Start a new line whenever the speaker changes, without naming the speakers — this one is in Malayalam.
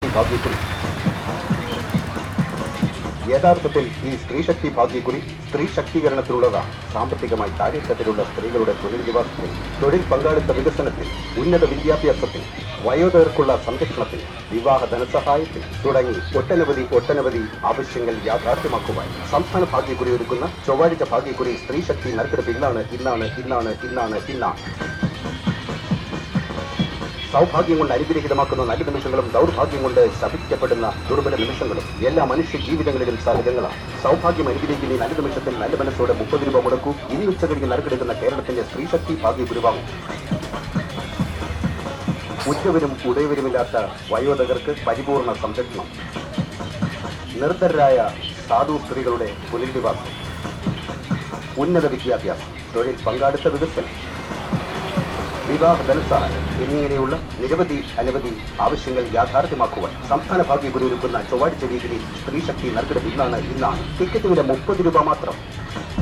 ഭാഗ്യക്കുറി യഥാർത്ഥത്തിൽ ഈ സ്ത്രീശക്തി ഭാഗ്യക്കുറി സ്ത്രീ ശക്തീകരണത്തിലുള്ളതാണ് സാമ്പത്തികമായി താഴേത്തട്ടിലുള്ള സ്ത്രീകളുടെ തൊഴിൽ നിവാസത്തിൽ തൊഴിൽ പങ്കാളിത്ത വികസനത്തിൽ ഉന്നത വിദ്യാഭ്യാസത്തിൽ വയോധകർക്കുള്ള സംരക്ഷണത്തിൽ വിവാഹ ധനസഹായത്തിൽ തുടങ്ങി ഒട്ടനവധി ഒട്ടനവധി ആവശ്യങ്ങൾ യാഥാർത്ഥ്യമാക്കുവാൻ സംസ്ഥാന ഭാഗ്യക്കുറി ഒരുക്കുന്ന ചൊവ്വാഴ്ച ഭാഗ്യക്കുറി സ്ത്രീ ശക്തി നറുക്കെടുപ്പ് ഇന്നാണ് ഇന്നാണ് ഇന്നാണ് ഇന്നാണ് ഇന്നാണ് സൗഭാഗ്യം കൊണ്ട് അനുഗ്രഹീതമാക്കുന്ന നല്ല നിമിഷങ്ങളും ദൗർഭാഗ്യം കൊണ്ട് ശപിക്കപ്പെടുന്ന ദുർബല നിമിഷങ്ങളും എല്ലാ മനുഷ്യ ജീവിതങ്ങളിലും സഹജങ്ങളാണ് സൗഭാഗ്യം അനുഗ്രഹിക്കുന്ന ഈ നല്ല നിമിഷത്തിൽ നല്ല മനസ്സോടെ മുപ്പത് രൂപ മുടക്കൂ ഇന്ന് ഉച്ചകഴിഞ്ഞ് നറുക്കെടുക്കുന്ന കേരളത്തിന്റെ സ്ത്രീശക്തി ഭാഗ്യ ഗുരുവാകും ഉച്ചവരും ഉദയവരുമില്ലാത്ത വയോധകർക്ക് പരിപൂർണ സംരക്ഷണം നിർദ്ധരായ സാധു സ്ത്രീകളുടെ പുനരധിവാസം ഉന്നത വിദ്യാഭ്യാസം തൊഴിൽ പങ്കാളിത്ത വികസനം വിവാഹ ധനസഹായം എന്നിങ്ങനെയുള്ള നിരവധി അനവധി ആവശ്യങ്ങൾ യാഥാർത്ഥ്യമാക്കുവാൻ സംസ്ഥാന ഭാഗ്യഗുരു ഒരുക്കുന്ന ചൊവ്വാഴ്ച വീക്കിലി സ്ത്രീശക്തി നറുക്കെടുപ്പ് ഇന്നാണ് ഇന്നാണ് ടിക്കറ്റ് വില മുപ്പത് രൂപ മാത്രം